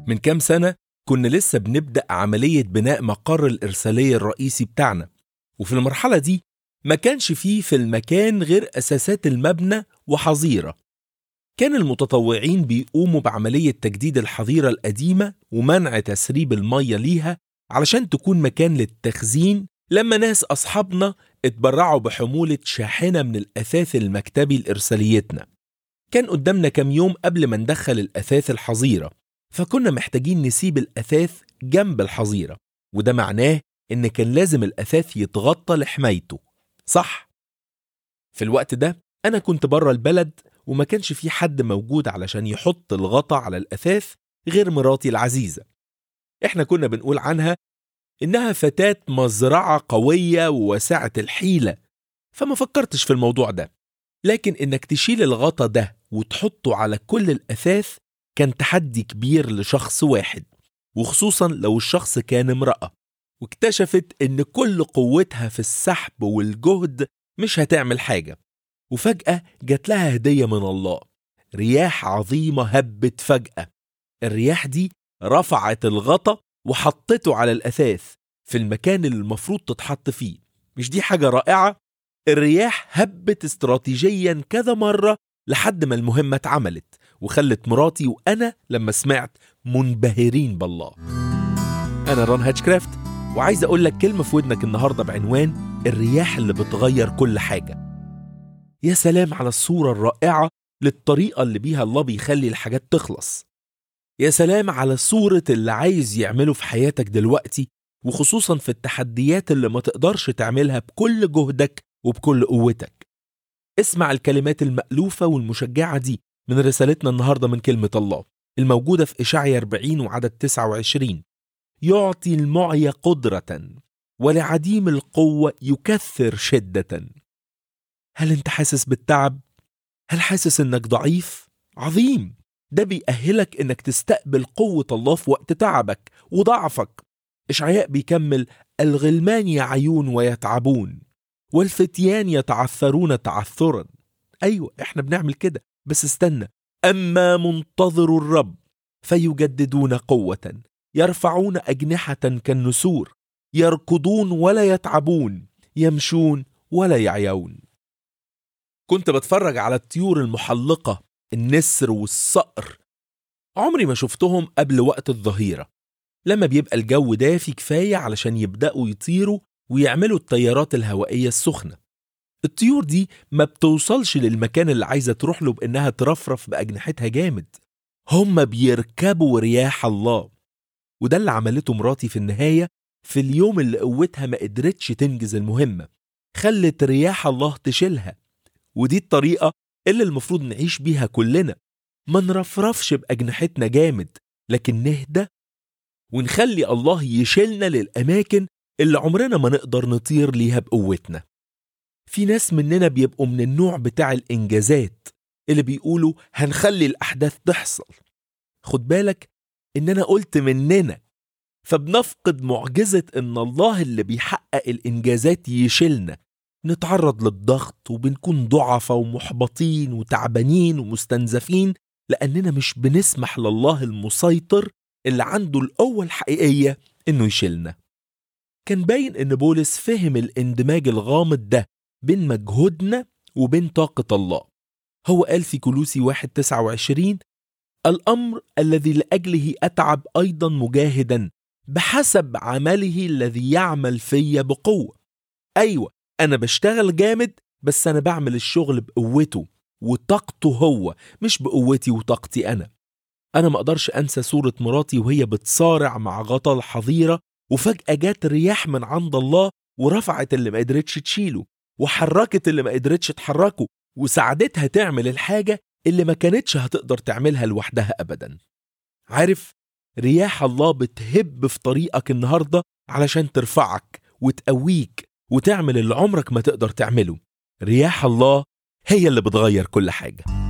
من كام سنة كنا لسه بنبدأ عملية بناء مقر الإرسالية الرئيسي بتاعنا وفي المرحلة دي ما كانش فيه في المكان غير أساسات المبنى وحظيرة كان المتطوعين بيقوموا بعملية تجديد الحظيرة القديمة ومنع تسريب المية ليها علشان تكون مكان للتخزين لما ناس أصحابنا اتبرعوا بحمولة شاحنة من الأثاث المكتبي لإرساليتنا كان قدامنا كام يوم قبل ما ندخل الأثاث الحظيرة فكنا محتاجين نسيب الأثاث جنب الحظيرة وده معناه إن كان لازم الأثاث يتغطى لحمايته صح في الوقت ده أنا كنت بره البلد وما كانش في حد موجود علشان يحط الغطا على الأثاث غير مراتي العزيزة إحنا كنا بنقول عنها إنها فتاة مزرعة قوية وواسعة الحيلة فما فكرتش في الموضوع ده لكن إنك تشيل الغطا ده وتحطه على كل الأثاث كان تحدي كبير لشخص واحد وخصوصا لو الشخص كان امرأة واكتشفت إن كل قوتها في السحب والجهد مش هتعمل حاجة وفجأة جات لها هدية من الله رياح عظيمة هبت فجأة الرياح دي رفعت الغطا وحطته على الأثاث في المكان اللي المفروض تتحط فيه مش دي حاجة رائعة؟ الرياح هبت استراتيجيا كذا مرة لحد ما المهمة اتعملت وخلت مراتي وأنا لما سمعت منبهرين بالله أنا ران هاتشكرافت وعايز أقول لك كلمة في ودنك النهاردة بعنوان الرياح اللي بتغير كل حاجة يا سلام على الصورة الرائعة للطريقة اللي بيها الله بيخلي الحاجات تخلص يا سلام على صورة اللي عايز يعمله في حياتك دلوقتي وخصوصا في التحديات اللي ما تقدرش تعملها بكل جهدك وبكل قوتك اسمع الكلمات المألوفة والمشجعة دي من رسالتنا النهاردة من كلمة الله الموجودة في إشعيا 40 وعدد 29 يعطي المعي قدرة ولعديم القوة يكثر شدة هل انت حاسس بالتعب؟ هل حاسس انك ضعيف؟ عظيم ده بيأهلك انك تستقبل قوة الله في وقت تعبك وضعفك إشعياء بيكمل الغلمان يعيون ويتعبون والفتيان يتعثرون تعثرا أيوة إحنا بنعمل كده بس استنى أما منتظر الرب فيجددون قوة يرفعون أجنحة كالنسور يركضون ولا يتعبون يمشون ولا يعيون كنت بتفرج على الطيور المحلقة النسر والصقر عمري ما شفتهم قبل وقت الظهيرة لما بيبقى الجو دافي كفاية علشان يبدأوا يطيروا ويعملوا التيارات الهوائية السخنة الطيور دي ما بتوصلش للمكان اللي عايزة تروح له بإنها ترفرف بأجنحتها جامد هم بيركبوا رياح الله وده اللي عملته مراتي في النهاية في اليوم اللي قوتها ما قدرتش تنجز المهمة خلت رياح الله تشيلها ودي الطريقة اللي المفروض نعيش بيها كلنا ما نرفرفش بأجنحتنا جامد لكن نهدى ونخلي الله يشيلنا للأماكن اللي عمرنا ما نقدر نطير ليها بقوتنا في ناس مننا بيبقوا من النوع بتاع الإنجازات اللي بيقولوا هنخلي الأحداث تحصل خد بالك إن أنا قلت مننا فبنفقد معجزة إن الله اللي بيحقق الإنجازات يشيلنا نتعرض للضغط وبنكون ضعفة ومحبطين وتعبانين ومستنزفين لأننا مش بنسمح لله المسيطر اللي عنده القوة الحقيقية إنه يشيلنا كان باين إن بولس فهم الاندماج الغامض ده بين مجهودنا وبين طاقة الله هو قال في كلوسي 1 29 الأمر الذي لأجله أتعب أيضا مجاهدا بحسب عمله الذي يعمل فيا بقوة أيوة أنا بشتغل جامد بس أنا بعمل الشغل بقوته وطاقته هو مش بقوتي وطاقتي أنا أنا ما أقدرش أنسى صورة مراتي وهي بتصارع مع غطا الحظيرة وفجأة جات رياح من عند الله ورفعت اللي ما قدرتش تشيله وحركت اللي ما قدرتش تحركه وساعدتها تعمل الحاجة اللي ما كانتش هتقدر تعملها لوحدها أبدا عارف رياح الله بتهب في طريقك النهاردة علشان ترفعك وتقويك وتعمل اللي عمرك ما تقدر تعمله رياح الله هي اللي بتغير كل حاجه